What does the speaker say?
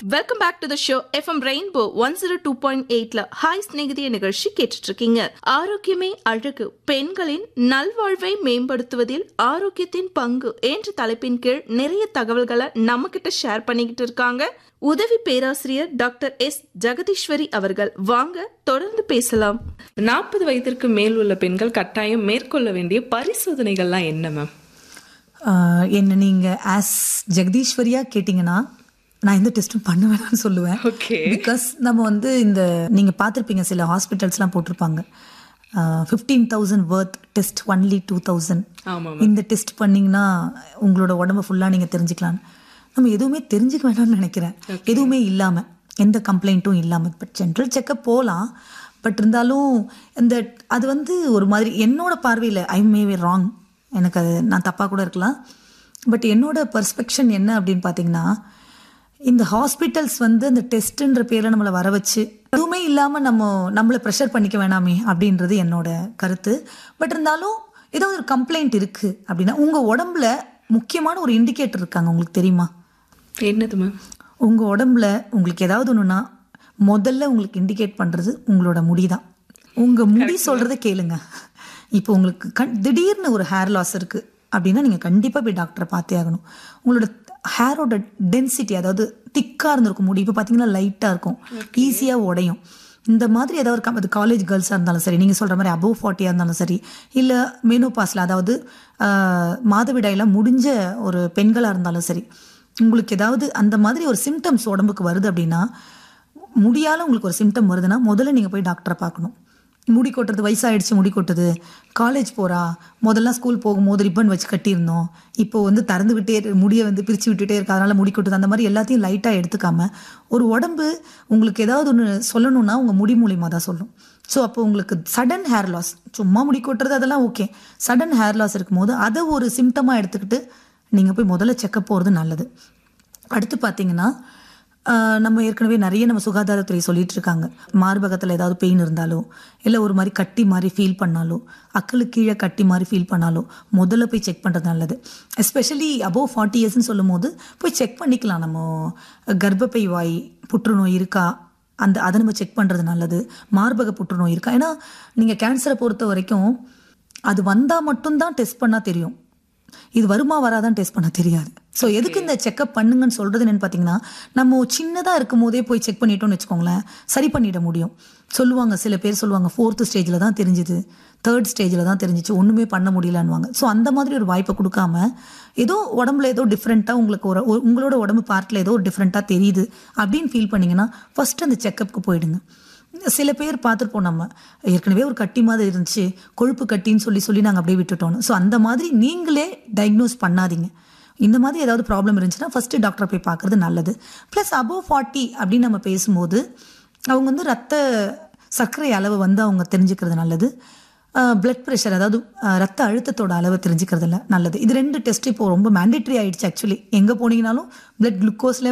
Welcome back to the show FM rainbow one zero two point எயிட்ல hi ஸ்நேகிதிய நிகழ்ச்சி கேட்டுட்டு இருக்கீங்க ஆரோக்கியமே அழகு பெண்களின் நல்வாழ்வை மேம்படுத்துவதில் ஆரோக்கியத்தின் பங்கு என்ற தலைப்பின் கீழ் நிறைய தகவல்களை நம்ம கிட்ட ஷேர் பண்ணிக்கிட்டு இருக்காங்க உதவி பேராசிரியர் டாக்டர் எஸ் ஜெகதீஸ்வரி அவர்கள் வாங்க தொடர்ந்து பேசலாம் நாற்பது வயதிற்கு மேல் உள்ள பெண்கள் கட்டாயம் மேற்கொள்ள வேண்டிய பரிசோதனைகள்லாம் என்ன மேம் ஆஹ் என்ன நீங்கள் ஆஸ் ஜெகதீஸ்வரியா கேட்டிங்கன்னா நான் எந்த டெஸ்ட்டும் பண்ண வேணாம்னு சொல்லுவேன் Okay. பிகாஸ் நம்ம வந்து இந்த நீங்கள் பார்த்துருப்பீங்க சில ஹாஸ்பிட்டல்ஸ்லாம் போட்டிருப்பாங்க fifteen thousand worth test only two thousand ஆமா இந்த டெஸ்ட் பண்ணிங்கன்னா உங்களோட உடம்ப ஃபுல்லாக நீங்கள் தெரிஞ்சுக்கலான்னு நம்ம எதுவுமே தெரிஞ்சுக்க வேண்டாம்னு நினைக்கிறேன் எதுவுமே இல்லாமல் எந்த கம்ப்ளைண்ட்டும் இல்லாமல் பட் ஜென்ரல் செக்கப் போகலாம் பட் இருந்தாலும் இந்த அது வந்து ஒரு மாதிரி என்னோட பார்வையில் ஐ மே ராங் எனக்கு அது நான் தப்பாக கூட இருக்கலாம் பட் என்னோட பர்ஸ்பெக்ஷன் என்ன அப்படின்னு பார்த்தீங்கன்னா இந்த ஹாஸ்பிட்டல்ஸ் வந்து இந்த டெஸ்ட்டுன்ற பேரில் நம்மளை வர வச்சு எதுவுமே இல்லாமல் நம்ம நம்மளை ப்ரெஷர் பண்ணிக்க வேணாமே அப்படின்றது என்னோட கருத்து பட் இருந்தாலும் ஏதோ ஒரு கம்ப்ளைண்ட் இருக்குது அப்படின்னா உங்கள் உடம்புல முக்கியமான ஒரு இண்டிகேட்டர் இருக்காங்க உங்களுக்கு தெரியுமா என்னது மேம் உங்கள் உடம்புல உங்களுக்கு ஏதாவது ஒன்றுனா முதல்ல உங்களுக்கு இண்டிகேட் பண்ணுறது உங்களோட முடி தான் உங்கள் முடி சொல்கிறத கேளுங்க இப்போ உங்களுக்கு கண் திடீர்னு ஒரு ஹேர் லாஸ் இருக்குது அப்படின்னா நீங்கள் கண்டிப்பாக போய் டாக்டரை பார்த்தே ஆகணும் உங்களோட ஹேரோட டென்சிட்டி அதாவது திக்காக இருந்திருக்கும் முடி இப்போ பார்த்தீங்கன்னா லைட்டாக இருக்கும் ஈஸியாக உடையும் இந்த மாதிரி ஏதாவது ஒரு கம்- அது காலேஜ் கேர்ள்ஸாக இருந்தாலும் சரி நீங்கள் சொல்கிற மாதிரி அபவ் ஃபார்ட்டியாக இருந்தாலும் சரி இல்லை மெனோபாஸில் அதாவது ஆஹ், மாதவிடாயெல்லாம் முடிஞ்ச ஒரு பெண்களாக இருந்தாலும் சரி உங்களுக்கு ஏதாவது அந்த மாதிரி ஒரு சிம்டம்ஸ் உடம்புக்கு வருது அப்படின்னா முடியால உங்களுக்கு ஒரு சிம்டம் வருதுன்னா முதல்ல நீங்கள் போய் டாக்டரை பார்க்கணும் முடி கொட்டுறது வயசாயிடுச்சு முடி கொட்டுது காலேஜ் போகிறா முதல்ல ஸ்கூல் போகும்போது ரிப்பன் வச்சு கட்டியிருந்தோம் இப்போ வந்து திறந்து விட்டே இரு- முடியை வந்து பிரித்து விட்டுட்டே இருக்கு அதனால முடி கொட்டுது அந்த மாதிரி எல்லாத்தையும் லைட்டாக எடுத்துக்காம ஒரு உடம்பு உங்களுக்கு ஏதாவது ஒன்று சொல்லணும்னா உங்கள் முடி மூலியமாக தான் சொல்லும் ஸோ அப்போ உங்களுக்கு சடன் ஹேர் லாஸ் சும்மா முடி கொட்டுறது அதெல்லாம் ஓகே சடன் ஹேர் லாஸ் இருக்கும்போது அதை ஒரு சிம்டமாக எடுத்துக்கிட்டு நீங்கள் போய் முதல்ல செக்கப் போகிறது நல்லது அடுத்து பார்த்தீங்கன்னா ஆஹ், நம்ம ஏற்கனவே நிறைய நம்ம சுகாதாரத்துறை சொல்லிட்டு இருக்காங்க மார்பகத்தில் ஏதாவது பெயின் இருந்தாலோ இல்லை ஒரு மாதிரி கட்டி மாதிரி ஃபீல் பண்ணாலோ அக்களுக்கு கீழே கட்டி மாதிரி ஃபீல் பண்ணாலோ முதல்ல போய் செக் பண்ணுறது நல்லது எஸ்பெஷலி அபோவ் ஃபார்ட்டி இயர்ஸ்னு சொல்லும் போது போய் செக் பண்ணிக்கலாம் நம்ம கர்ப்பப்பை வாய் புற்றுநோய் இருக்கா அந்த அதை நம்ம செக் பண்ணுறது நல்லது மார்பக புற்றுநோய் இருக்கா ஏன்னா நீங்கள் கேன்சரை பொறுத்த வரைக்கும் அது வந்தால் மட்டும்தான் டெஸ்ட் பண்ணால் தெரியும் இது வருமா வராதான் டெஸ்ட் பண்ண தெரியாது ஸோ எதுக்கு இந்த செக்கப் பண்ணுங்கன்னு சொல்றது என்னன்னு பார்த்தீங்கன்னா நம்ம சின்னதாக இருக்கும் போதே போய் செக் பண்ணிட்டோம்னு வச்சுக்கோங்களேன் சரி பண்ணிட முடியும் சொல்லுவாங்க சில பேர் சொல்லுவாங்க ஃபோர்த்து ஸ்டேஜில் தான் தெரிஞ்சுது தேர்ட் ஸ்டேஜில் தான் தெரிஞ்சிச்சு ஒன்றுமே பண்ண முடியலன்னுவாங்க ஸோ அந்த மாதிரி ஒரு வாய்ப்பை கொடுக்காம ஏதோ உடம்புல ஏதோ டிஃப்ரெண்ட்டாக உங்களுக்கு ஒரு ஒரு- உங்களோட உடம்பு பார்ட்டில் ஏதோ ஒரு டிஃப்ரெண்ட்டாக தெரியுது அப்படின்னு ஃபீல் பண்ணீங்கன்னா ஃபர்ஸ்ட் அந்த செக்கப்புக்கு போயிடுங்க சில பேர் பார்த்துருப்போம் நம்ம ஏற்கனவே ஒரு கட்டி மாதிரி இருந்துச்சு கொழுப்பு கட்டின்னு சொல்லி சொல்லி நாங்கள் அப்படியே விட்டுட்டோம் ஸோ அந்த மாதிரி நீங்களே டயக்னோஸ் பண்ணாதீங்க இந்த மாதிரி ஏதாவது ப்ராப்ளம் இருந்துச்சுன்னா ஃபர்ஸ்ட் டாக்டரை போய் பார்க்கறது நல்லது ப்ளஸ் அபோவ் ஃபார்ட்டி அப்படின்னு நம்ம பேசும்போது அவங்க வந்து ரத்த சர்க்கரை அளவு வந்து அவங்க தெரிஞ்சுக்கிறது நல்லது பிளட் ப்ரெஷர் அதாவது அஹ், ரத்த அழுத்தத்தோட அளவு தெரிஞ்சுக்கிறதுல நல்லது இது ரெண்டு டெஸ்ட் இப்போ ரொம்ப மேண்டேட்ரி ஆயிடுச்சு ஆக்சுவலி எங்கே போனீங்கனாலும் பிளட் குளுக்கோஸ்